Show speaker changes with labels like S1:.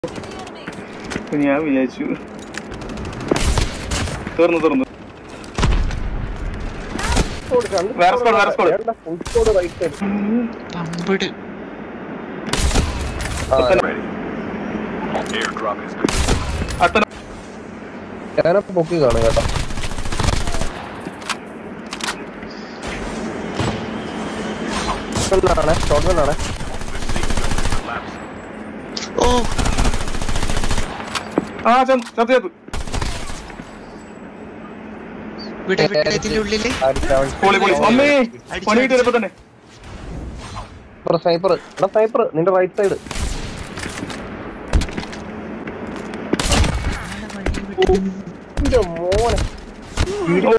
S1: ഞാൻ വിചാരിച്ചു തീർന്നു തീർന്നു വേറെ squad, വേറെ squad.
S2: Full squad right side
S3: പമ്പിട്
S4: Airdrop is good.
S1: അട്ടന
S2: ഞാനപ്പോ പൊക്കി കാണും കേട്ടോ ാണ് ഷോർട്ട്ഗണ്ണാണ്
S4: Collapse.
S3: ഓ
S1: ആ ചത്ത് ചത്ത് ചത്ത്
S3: ഇവിടെ ഇവിടെ ഇതിന്റെ ഉള്ളില്
S1: പൊളി പൊളി അമ്മേ പണി കിട്ടിയപ്പോ തന്നെ
S2: സ്നൈപ്പർ എടാ സ്നൈപ്പർ നിന്റെ റൈറ്റ് സൈഡ് മോനെ